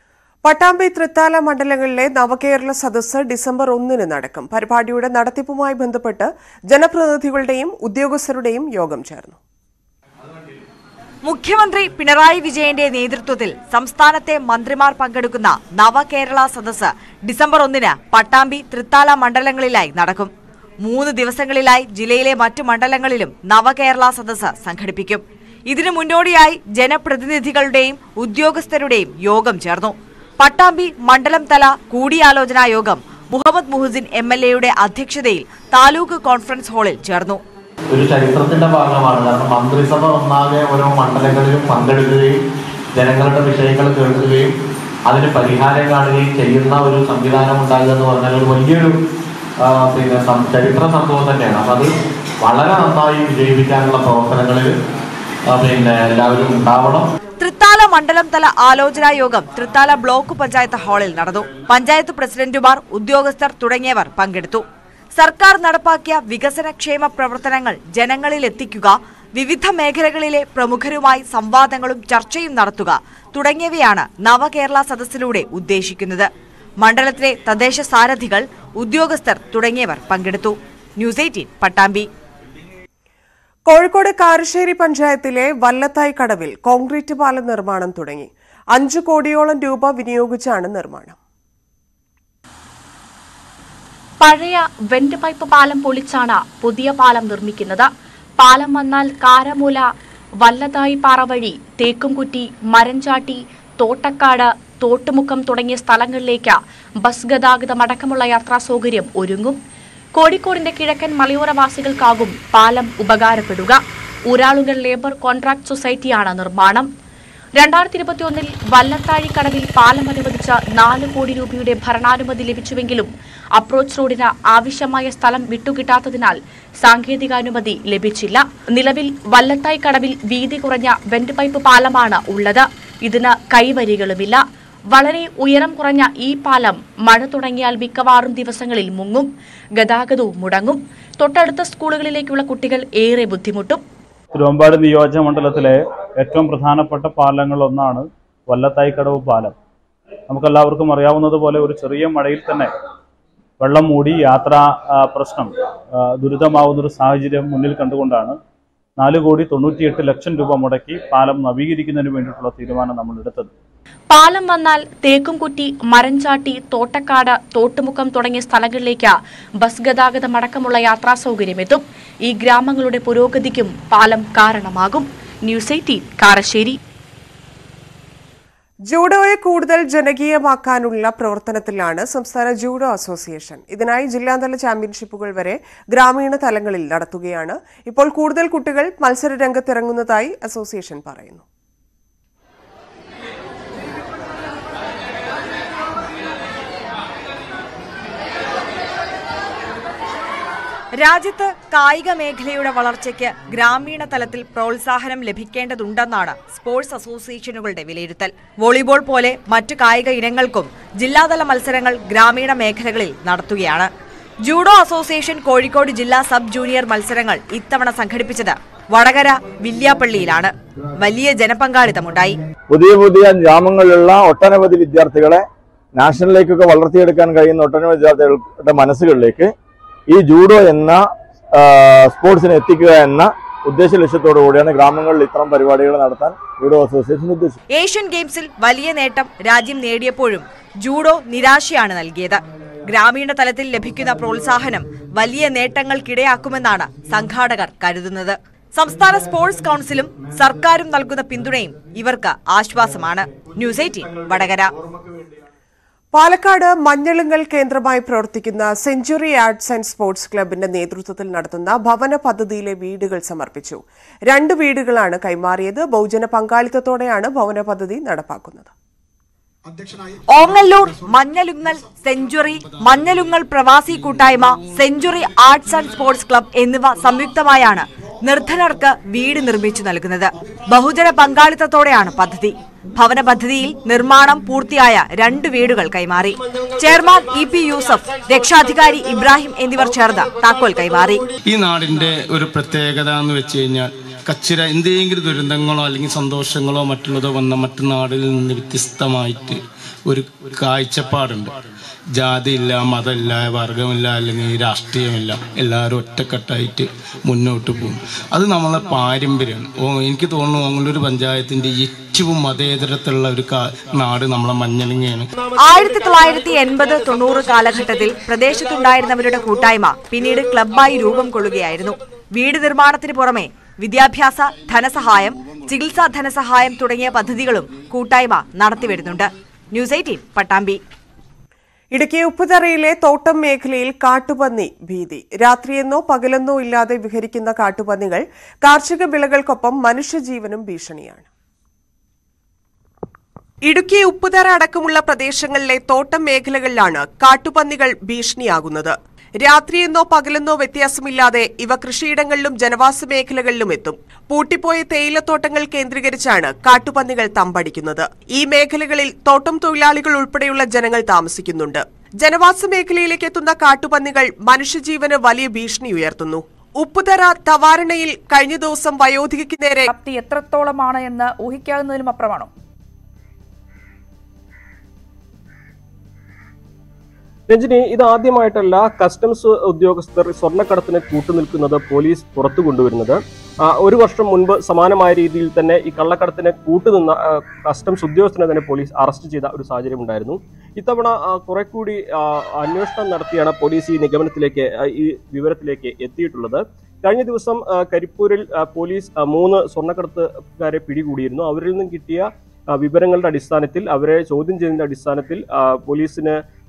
S1: പട്ടാമ്പി തൃത്താല മണ്ഡലങ്ങളിലെ നവകേരള സദസ്സ് ഡിസംബർ ഒന്നിന് നടക്കും പരിപാടിയുടെ നടത്തിപ്പുമായി ബന്ധപ്പെട്ട് ജനപ്രതിനിധികളുടെയും ഉദ്യോഗസ്ഥരുടെയും യോഗം ചേർന്നു
S11: മുഖ്യമന്ത്രി പിണറായി വിജയന്റെ നേതൃത്വത്തിൽ സംസ്ഥാനത്തെ മന്ത്രിമാർ പങ്കെടുക്കുന്ന നവകേരള സദസ്സ് ഡിസംബർ ഒന്നിന് പട്ടാമ്പി തൃത്താല മണ്ഡലങ്ങളിലായി നടക്കും മൂന്ന് ദിവസങ്ങളിലായി ജില്ലയിലെ മറ്റു മണ്ഡലങ്ങളിലും നവകേരള സദസ്സ് സംഘടിപ്പിക്കും ഇതിനു മുന്നോടിയായി ജനപ്രതിനിധികളുടെയും ഉദ്യോഗസ്ഥരുടെയും യോഗം ചേർന്നു പട്ടാമ്പി മണ്ഡലം തല കൂടിയാലോചനാ യോഗം മുഹമ്മദ് മുഹസിൻ എം എൽ എയുടെ അധ്യക്ഷതയിൽ താലൂക്ക് കോൺഫറൻസ് ഹാളിൽ ചേർന്നു
S20: ഒരു ചരിത്രത്തിന്റെ ഭാഗമാണ് കാരണം മന്ത്രിസഭ ഒന്നാകെ ഓരോ മണ്ഡലങ്ങളിലും പങ്കെടുക്കുകയും ജനങ്ങളുടെ വിഷയങ്ങൾ കേൾക്കുകയും അതിന് പരിഹാരം കാണുകയും ചെയ്യുന്ന ഒരു സംവിധാനം ഉണ്ടാകുക എന്ന് പറഞ്ഞാൽ ഒരു വലിയൊരു ആ, പിന്നെ സം- ചരിത്ര സംഭവം തന്നെയാണ് അപ്പം അത് വളരെ നന്നായി വിജയിപ്പിക്കാനുള്ള പ്രവർത്തനങ്ങളിൽ ആ, പിന്നെ എല്ലാവരും ഉണ്ടാവണം
S11: തൃത്താല മണ്ഡലം തല ആലോചനാ യോഗം തൃത്താല ബ്ലോക്ക് പഞ്ചായത്ത് ഹാളിൽ നടന്നു പഞ്ചായത്ത് പ്രസിഡന്റുമാർ ഉദ്യോഗസ്ഥർ തുടങ്ങിയവർ പങ്കെടുത്തു സർക്കാർ നടപ്പാക്കിയ വികസനക്ഷേമ പ്രവർത്തനങ്ങൾ ജനങ്ങളിൽ എത്തിക്കുക വിവിധ മേഖലകളിലെ പ്രമുഖരുമായി സംവാദങ്ങളും ചർച്ചയും നടത്തുക തുടങ്ങിയവയാണ് നവകേരള സദസ്സിലൂടെ ഉദ്ദേശിക്കുന്നത് മണ്ഡലത്തിലെ തദ്ദേശ സാരഥികൾ ഉദ്യോഗസ്ഥർ തുടങ്ങിയവർ പങ്കെടുത്തു ന്യൂസ് എയ്റ്റീൻ പട്ടാമ്പി
S1: കോഴിക്കോട് കാരശ്ശേരി പഞ്ചായത്തിലെ വല്ലത്തായി കടവിൽ കോൺക്രീറ്റ് പാലം നിർമ്മാണം തുടങ്ങി അഞ്ചു കോടിയോളം രൂപ വിനിയോഗിച്ചാണ് നിർമ്മാണം
S7: പഴയ വെന്റ് പൈപ്പ് പാലം പൊളിച്ചാണ് പുതിയ പാലം നിർമ്മിക്കുന്നത് പാലം വന്നാൽ കാരമൂല വല്ലതായി പാറ വഴി തേക്കുംകുറ്റി മരഞ്ചാട്ടി തോട്ടക്കാട് തോട്ടുമുക്കം തുടങ്ങിയ സ്ഥലങ്ങളിലേക്ക് ബസ് ഗതാഗതം അടക്കമുള്ള യാത്രാ സൗകര്യം ഒരുങ്ങും കോഴിക്കോടിന്റെ കിഴക്കൻ മലയോരവാസികൾക്കാകും പാലം ഉപകാരപ്പെടുക ഊരാളുകൾ ലേബർ കോൺട്രാക്ട് സൊസൈറ്റിയാണ് നിർമ്മാണം രണ്ടായിരത്തി ഇരുപത്തിയൊന്നിൽ വല്ലത്താഴിക്കടവിൽ പാലം അനുവദിച്ച നാല് കോടി രൂപയുടെ ഭരണാനുമതി ലഭിച്ചുവെങ്കിലും അപ്രോച്ച് റോഡിന് ആവശ്യമായ സ്ഥലം വിട്ടുകിട്ടാത്തതിനാൽ സാങ്കേതികാനുമതി ലഭിച്ചില്ല നിലവിൽ വല്ലത്തായി കടവിൽ വീതി കുറഞ്ഞ വെന്റ് പൈപ്പ് പാലമാണ് ഉള്ളത് ഇതിന് കൈവരികളുമില്ല വളരെ ഉയരം കുറഞ്ഞ ഈ പാലം മഴ തുടങ്ങിയാൽ മിക്കവാറും ദിവസങ്ങളിൽ മുങ്ങും ഗതാഗതവും മുടങ്ങും തൊട്ടടുത്ത സ്കൂളുകളിലേക്കുള്ള കുട്ടികൾ ഏറെ ബുദ്ധിമുട്ടും
S21: തിരുവമ്പാടി നിയോജക മണ്ഡലത്തിലെ ഏറ്റവും പ്രധാനപ്പെട്ട പാലങ്ങളൊന്നാണ് വല്ലത്തായിക്കടവ് പാലം നമുക്കെല്ലാവർക്കും അറിയാവുന്നതുപോലെ ഒരു ചെറിയ മഴയിൽ തന്നെ വെള്ളം മൂടി യാത്രാ ആ, പ്രശ്നം ആ, ദുരിതമാവുന്നൊരു സാഹചര്യം മുന്നിൽ കണ്ടുകൊണ്ടാണ് നാല് കോടി തൊണ്ണൂറ്റിയെട്ട് ലക്ഷം രൂപ മുടക്കി പാലം നവീകരിക്കുന്നതിന് വേണ്ടിയിട്ടുള്ള തീരുമാനം നമ്മൾ എടുത്തത്
S7: പാലം വന്നാൽ തേക്കുംകുറ്റി മരഞ്ചാട്ടി തോട്ടക്കാട് തോട്ടുമുക്കം തുടങ്ങിയ സ്ഥലങ്ങളിലേക്ക് ബസ് ഗതാഗതം അടക്കമുള്ള യാത്രാ സൗകര്യമെത്തും ഈ ഗ്രാമങ്ങളുടെ പുരോഗതിക്കും പാലം കാരണമാകും ന്യൂസ് എയ്റ്റീൻ കാരശ്ശേരി
S1: ജൂഡോയെ കൂടുതൽ ജനകീയമാക്കാനുള്ള പ്രവർത്തനത്തിലാണ് സംസ്ഥാന ജൂഡോ അസോസിയേഷൻ ഇതിനായി ജില്ലാതല ചാമ്പ്യൻഷിപ്പുകൾ വരെ ഗ്രാമീണ തലങ്ങളിൽ നടത്തുകയാണ് ഇപ്പോൾ കൂടുതൽ കുട്ടികൾ മത്സര രംഗത്തിറങ്ങുന്നതായി അസോസിയേഷൻ പറയുന്നു
S11: രാജ്യത്ത് കായിക മേഖലയുടെ വളർച്ചയ്ക്ക് ഗ്രാമീണ തലത്തിൽ പ്രോത്സാഹനം ലഭിക്കേണ്ടതുണ്ടെന്നാണ് സ്പോർട്സ് അസോസിയേഷനുകളുടെ വിലയിരുത്തൽ വോളിബോൾ പോലെ മറ്റു കായിക ഇനങ്ങൾക്കും ജില്ലാതല മത്സരങ്ങൾ ഗ്രാമീണ മേഖലകളിൽ നടത്തുകയാണ് ജൂഡോ അസോസിയേഷൻ കോഴിക്കോട് ജില്ലാ സബ് ജൂനിയർ മത്സരങ്ങൾ ഇത്തവണ സംഘടിപ്പിച്ചത് വടകര വില്യാപ്പള്ളിയിലാണ് വലിയ ജനപങ്കാളിത്തമുണ്ടായി
S22: പുതിയ പുതിയ ഗ്രാമങ്ങളിലുള്ള ഒട്ടനവധി വിദ്യാർത്ഥികളെ നാഷണലിലേക്കൊക്കെ വളർത്തിയെടുക്കാൻ കഴിയുന്ന ഒട്ടനവധി വിദ്യാർത്ഥികളുടെ മനസ്സുകളിലേക്ക് ഈ ജൂഡോ എന്ന ആ, സ്പോർട്സിനെ എത്തിക്കുക എന്ന ഉദ്ദേശ ലക്ഷ്യത്തോടു കൂടിയാണ് ഗ്രാമങ്ങളിൽ ഇത്തരം പരിപാടികൾ നടത്താൻ ജൂഡോ അസോസിയേഷൻ ഉദ്ദേശിച്ചത്
S11: ഏഷ്യൻ ഗെയിംസിൽ വലിയ നേട്ടം രാജ്യം നേടിയപ്പോഴും ജൂഡോ നിരാശയാണ് നൽകിയത് ഗ്രാമീണ തലത്തിൽ ലഭിക്കുന്ന പ്രോത്സാഹനം വലിയ നേട്ടങ്ങൾക്കിടയാക്കുമെന്നാണ് സംഘാടകർ കരുതുന്നത് സംസ്ഥാന സ്പോർട്സ് കൗൺസിലും സർക്കാരും നൽകുന്ന പിന്തുണയും ഇവർക്ക് ആശ്വാസമാണ് ന്യൂസ് എയ്റ്റീൻ വടകര
S1: പാലക്കാട് മഞ്ഞളുങ്ങൽ കേന്ദ്രമായി പ്രവർത്തിക്കുന്ന സെഞ്ചുറി ആർട്സ് ആൻഡ് സ്പോർട്സ് ക്ലബിന്റെ നേതൃത്വത്തിൽ നടത്തുന്ന ഭവന പദ്ധതിയിലെ വീടുകൾ സമർപ്പിച്ചു രണ്ട് വീടുകളാണ് കൈമാറിയത് ബഹുജന പങ്കാളിത്തത്തോടെയാണ് ഭവന പദ്ധതി നടപ്പാക്കുന്നത്
S11: ഓങ്ങല്ലൂർ മഞ്ഞലുങ്ങൽ സെഞ്ചുറി മഞ്ഞലുങ്ങൽ പ്രവാസി കൂട്ടായ്മ century arts and sports club എന്നിവ സംയുക്തമായാണ് നിർധനർക്ക് വീട് നിർമ്മിച്ചു നൽകുന്നത് ബഹുജന പങ്കാളിത്തത്തോടെയാണ് പദ്ധതി ഭവന പദ്ധതിയിൽ നിർമ്മാണം പൂർത്തിയായ രണ്ട് വീടുകൾ കൈമാറി ചെയർമാൻ ഇ പി യൂസഫ് രക്ഷാധികാരി ഇബ്രാഹിം എന്നിവർ ചേർന്ന് താക്കോൽ കൈമാറി
S23: ഈ നാടിൻ്റെ ഒരു പ്രത്യേകത എന്ന് വെച്ച് കഴിഞ്ഞാൽ
S2: കച്ചിര എന്തെങ്കിലും ദുരന്തങ്ങളോ അല്ലെങ്കിൽ സന്തോഷങ്ങളോ മറ്റുള്ളതോ വന്ന മറ്റു നാടുകളിൽ നിന്ന് വ്യത്യസ്തമായിട്ട് ഒരു കാഴ്ചപ്പാടുണ്ട് ജാതിയില്ല മതമില്ല വർഗമില്ല അല്ലെങ്കിൽ രാഷ്ട്രീയമില്ല എല്ലാവരും ഒറ്റക്കെട്ടായിട്ട് മുന്നോട്ട് പോകും അത് നമ്മളെ പാരമ്പര്യമാണ് ഓ എനിക്ക് തോന്നുന്നു മംഗളൂരു പഞ്ചായത്തിൻ്റെ ഏറ്റവും മതേതരത്തിലുള്ള ഒരു കാ- നാട് നമ്മളെ മഞ്ഞളിങ്ങയാണ്
S11: ആയിരത്തി തൊള്ളായിരത്തി എൺപത് തൊണ്ണൂറ് കാലഘട്ടത്തിൽ പ്രദേശത്തുണ്ടായിരുന്നവരുടെ കൂട്ടായ്മ പിന്നീട് ക്ലബ്ബായി രൂപം കൊള്ളുകയായിരുന്നു വീട് നിർമ്മാണത്തിന് പുറമെ വിദ്യാഭ്യാസ ധനസഹായം ചികിത്സാ ധനസഹായം തുടങ്ങിയ പദ്ധതികളും കൂട്ടായ്മ നടത്തിവരുന്നുണ്ട് ന്യൂസ് എയ്റ്റീൻ പട്ടാമ്പി
S1: ഇടുക്കി ഉപ്പുതറയിലെ തോട്ടം മേഖലയിൽ കാട്ടുപന്നി ഭീതി രാത്രിയെന്നോ പകലെന്നോ ഇല്ലാതെ വിഹരിക്കുന്ന കാട്ടുപന്നികൾ കാർഷിക വിളകൾക്കൊപ്പം മനുഷ്യജീവനും ഭീഷണിയാണ് ഇടുക്കി ഉപ്പുതറ അടക്കമുള്ള പ്രദേശങ്ങളിലെ തോട്ടം മേഖലകളിലാണ് കാട്ടുപന്നികൾ ഭീഷണിയാകുന്നത് രാത്രിയെന്നോ പകലെന്നോ വ്യത്യാസമില്ലാതെ ഇവ കൃഷിയിടങ്ങളിലും ജനവാസ മേഖലകളിലും എത്തും പൂട്ടിപ്പോയ തേയിലത്തോട്ടങ്ങൾ കേന്ദ്രീകരിച്ചാണ് കാട്ടുപന്നികൾ തമ്പടിക്കുന്നത് ഈ മേഖലകളിൽ തോട്ടം തൊഴിലാളികൾ ഉൾപ്പെടെയുള്ള ജനങ്ങൾ താമസിക്കുന്നുണ്ട് ജനവാസ മേഖലയിലേക്ക് എത്തുന്ന കാട്ടുപന്നികൾ മനുഷ്യജീവന് വലിയ ഭീഷണി ഉയർത്തുന്നു ഉപ്പുതറ തവാരണയിൽ കഴിഞ്ഞ ദിവസം വയോധികയ്ക്ക് നേരെ
S15: വ്യാപ്തി എത്രത്തോളമാണ് എന്ന് ഊഹിക്കാവുന്നതിലും അപ്പുറമാണോ
S14: രഞ്ജിനി ഇത് ആദ്യമായിട്ടല്ല കസ്റ്റംസ് ഉദ്യോഗസ്ഥർ സ്വർണ്ണക്കടത്തിന് കൂട്ടുനിൽക്കുന്നത് പോലീസ് പുറത്തു കൊണ്ടുവരുന്നത് ആ, ഒരു വർഷം മുൻപ് സമാനമായ രീതിയിൽ തന്നെ ഈ കള്ളക്കടത്തിന് കൂട്ടുനിന്ന ആ, കസ്റ്റംസ് ഉദ്യോഗസ്ഥനെ തന്നെ പോലീസ് അറസ്റ്റ് ചെയ്ത ഒരു സാഹചര്യം ഉണ്ടായിരുന്നു ഇത്തവണ ആ, കുറെ കൂടി ആ, അന്വേഷണം നടത്തിയാണ് പോലീസ് ഈ നിഗമനത്തിലേക്ക് ആ, ഈ വിവരത്തിലേക്ക് എത്തിയിട്ടുള്ളത് കഴിഞ്ഞ ദിവസം ആ, കരിപ്പൂരിൽ ആ, പോലീസ് ആ, മൂന്ന് സ്വർണ്ണക്കടത്തുകാരെ പിടികൂടിയിരുന്നു അവരിൽ നിന്നും കിട്ടിയ ആ, വിവരങ്ങളുടെ അടിസ്ഥാനത്തിൽ അവരെ ചോദ്യം ചെയ്തതിന്റെ അടിസ്ഥാനത്തിൽ ആ, പോലീസിന്